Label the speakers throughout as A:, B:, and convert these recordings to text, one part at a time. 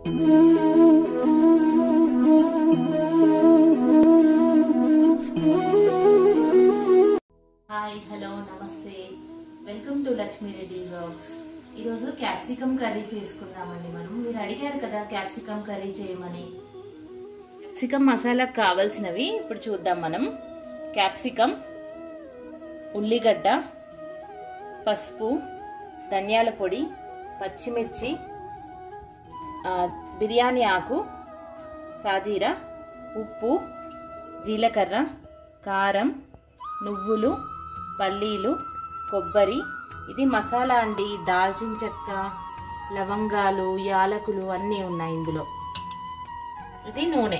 A: hi hello నమస్తే welcome to Lakshmi Reddy blogs ఈరోజు capsicum curry చేసుకుందామండి మనం మీరు అడిగారు కదా క్యాప్సికమ్ కర్రీ చేయమని క్యాప్సికమ్ మసాలాకు కావాల్సినవి ఇప్పుడు చూద్దాం మనం క్యాప్సికమ్ ఉల్లిగడ్డ పసుపు ధనియాల పొడి పచ్చిమిర్చి ఆ, బిర్యానీ ఆకు సాజీరా ఉప్పు జీలకర్ర కారం నువ్వులు పల్లీలు కొబ్బరి ఇది మసాలా అండి దాల్చిన చెక్క లవంగాలు యాలకులు అన్నీ ఉన్నాయి ఇందులో ఇది నూనె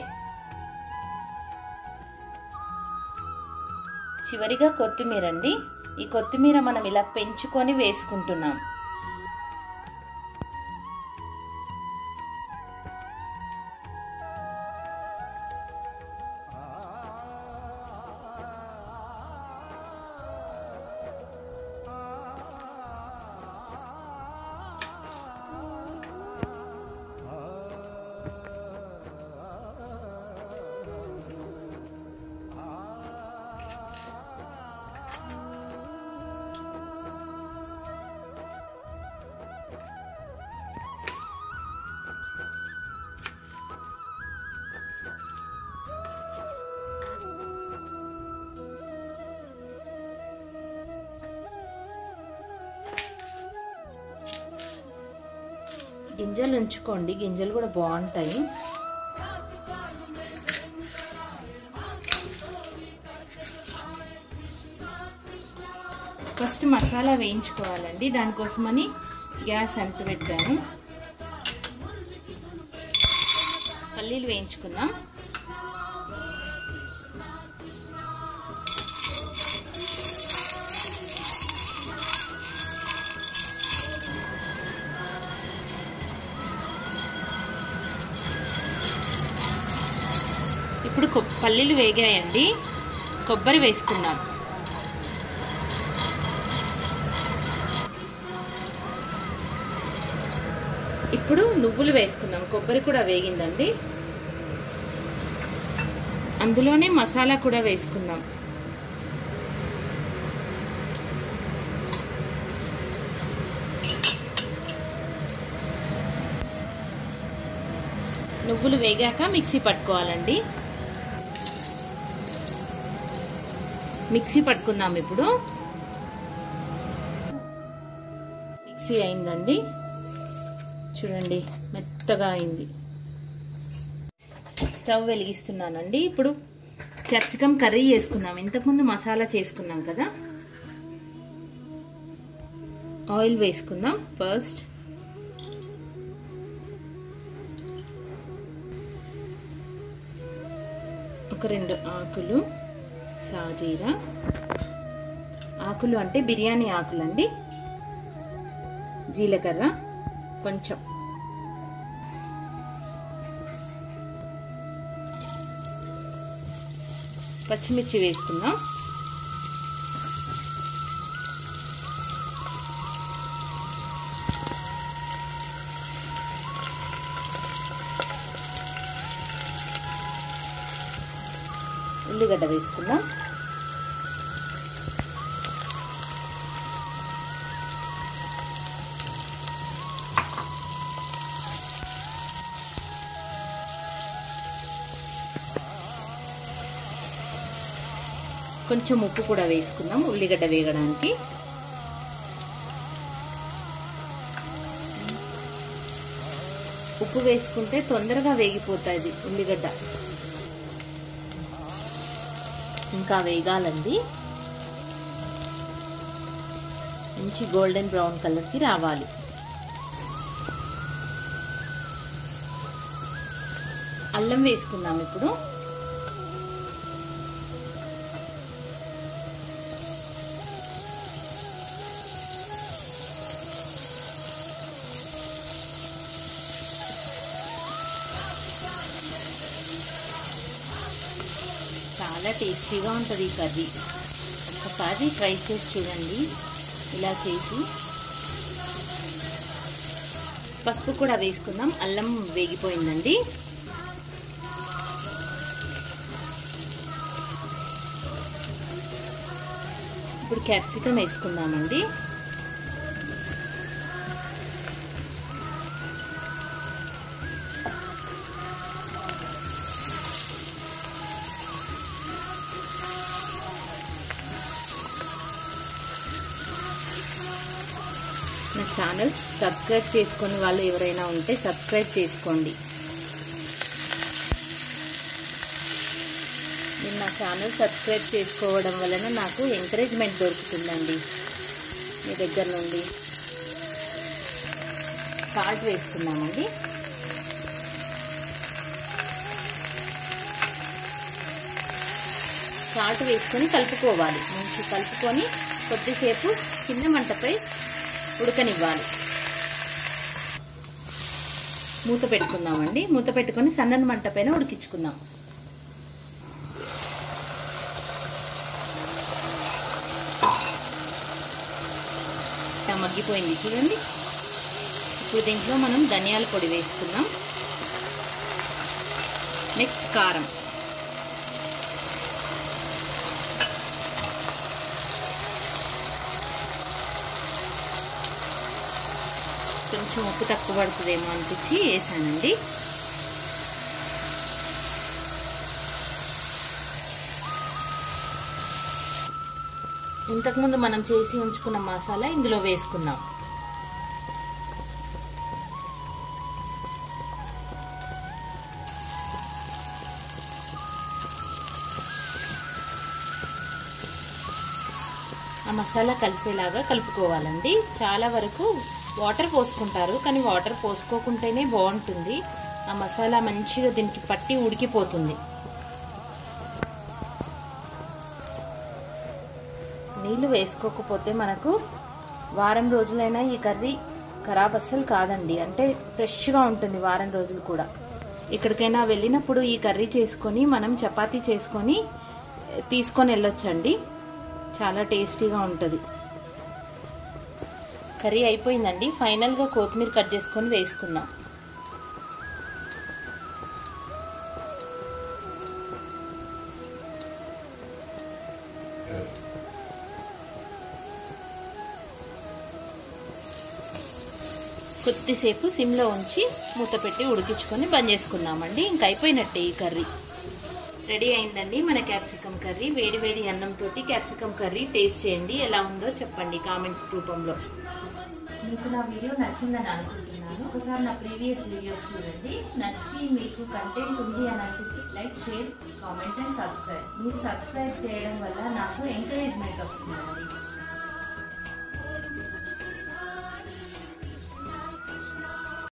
A: చివరిగా కొత్తిమీర అండి ఈ కొత్తిమీర మనం ఇలా పెంచుకొని వేసుకుంటున్నాం గింజలు ఉంచుకోండి గింజలు కూడా బాగుంటాయి ఫస్ట్ మసాలా వేయించుకోవాలండి దానికోసమని గ్యాస్ అంటు పెట్టాను పల్లీలు వేయించుకుందాం ఇప్పుడు కొ- పల్లీలు వేగాయండి కొబ్బరి వేసుకుందాం ఇప్పుడు నువ్వులు వేసుకుందాం కొబ్బరి కూడా వేగిందండి అందులోనే మసాలా కూడా వేసుకుందాం నువ్వులు వేగాక మిక్సీ పట్టుకోవాలండి మిక్సీ పట్టుకుందాం ఇప్పుడు మిక్సీ అయిందండి చూడండి మెత్తగా అయింది స్టవ్ వెలిగిస్తున్నానండి ఇప్పుడు క్యాప్సికమ్ కర్రీ చేసుకున్నాం ఇంతకుముందు మసాలా చేసుకున్నాం కదా ఆయిల్ వేసుకుందాం ఫస్ట్ ఒక రెండు ఆకులు సాజీరా ఆకులు అంటే బిర్యానీ ఆకులు అండి జీలకర్ర కొంచెం పచ్చిమిర్చి వేసుకుందాం ఉల్లిగడ్డ వేసుకుందాం కొంచెం ఉప్పు కూడా వేసుకుందాం ఉల్లిగడ్డ వేగడానికి ఉప్పు వేసుకుంటే తొందరగా వేగిపోతుంది ఉల్లిగడ్డ ఇంకా వేగాలండి మంచి గోల్డెన్ బ్రౌన్ కలర్కి రావాలి అల్లం వేసుకుందాం ఇప్పుడు చాలా టేస్టీగా ఉంటుంది ఈ కర్రీ ఒకసారి ట్రై చేసి చూడండి ఇలా చేసి పసుపు కూడా వేసుకుందాం అల్లం వేగిపోయిందండి ఇప్పుడు క్యాప్సికమ్ వేసుకుందామండి నా ఛానల్ సబ్స్క్రైబ్ చేసుకుని వాళ్ళు ఎవరైనా ఉంటే సబ్స్క్రైబ్ చేసుకోండి మీరు నా ఛానల్ సబ్స్క్రైబ్ చేసుకోవడం వలన నాకు ఎంకరేజ్మెంట్ దొరుకుతుందండి మీ దగ్గర నుండి సాల్ట్ వేసుకున్నామండి సాల్ట్ వేసుకొని కలుపుకోవాలి మంచి కలుపుకొని కొద్దిసేపు చిన్న మంటపై ఉడకనివ్వాలి మూత పెట్టుకుందామండి మూత పెట్టుకొని సన్నని మంట పైన ఉడికించుకుందాం మగ్గిపోయింది చూడండి ఇప్పుడు దీంట్లో మనం ధనియాల పొడి వేసుకున్నాం నెక్స్ట్ కారం కొంచెం ఉప్పు తక్కువ పడుతుందేమో అనిపించి వేసానండి ఇంతకుముందు మనం చేసి ఉంచుకున్న మసాలా ఇందులో వేసుకుందాం ఆ మసాలా కలిసేలాగా కలుపుకోవాలండి చాలా వరకు వాటర్ పోసుకుంటారు కానీ వాటర్ పోసుకోకుంటేనే బాగుంటుంది ఆ మసాలా మంచిగా దీనికి పట్టి ఉడికిపోతుంది నీళ్ళు వేసుకోకపోతే మనకు వారం రోజులైనా ఈ కర్రీ ఖరాబ్ అస్సలు కాదండి అంటే ఫ్రెష్గా ఉంటుంది వారం రోజులు కూడా ఎక్కడికైనా వెళ్ళినప్పుడు ఈ కర్రీ చేసుకొని మనం చపాతీ చేసుకొని తీసుకొని వెళ్ళొచ్చండి చాలా టేస్టీగా ఉంటుంది కర్రీ అయిపోయిందండి ఫైనల్గా కొత్తిమీర కట్ చేసుకొని వేసుకుందాం కొద్దిసేపు సిమ్లో ఉంచి మూత పెట్టి ఉడికించుకొని బంద్ చేసుకుందామండి ఇంక అయిపోయినట్టే ఈ కర్రీ రెడీ అయిందండి మన క్యాప్సికమ్ కర్రీ వేడి వేడి అన్నంతో క్యాప్సికమ్ కర్రీ టేస్ట్ చేయండి ఎలా ఉందో చెప్పండి కామెంట్స్ రూపంలో మీకు నా వీడియో నచ్చిందని అనుకుంటున్నాను ఒకసారి నా ప్రీవియస్ వీడియోస్ చూడండి నచ్చి మీకు కంటెంట్ ఉంది అని అనిపిస్తే like share comment and subscribe మీరు సబ్స్క్రైబ్ చేయడం వల్ల నాకు ఎంకరేజ్మెంట్ వస్తుందండి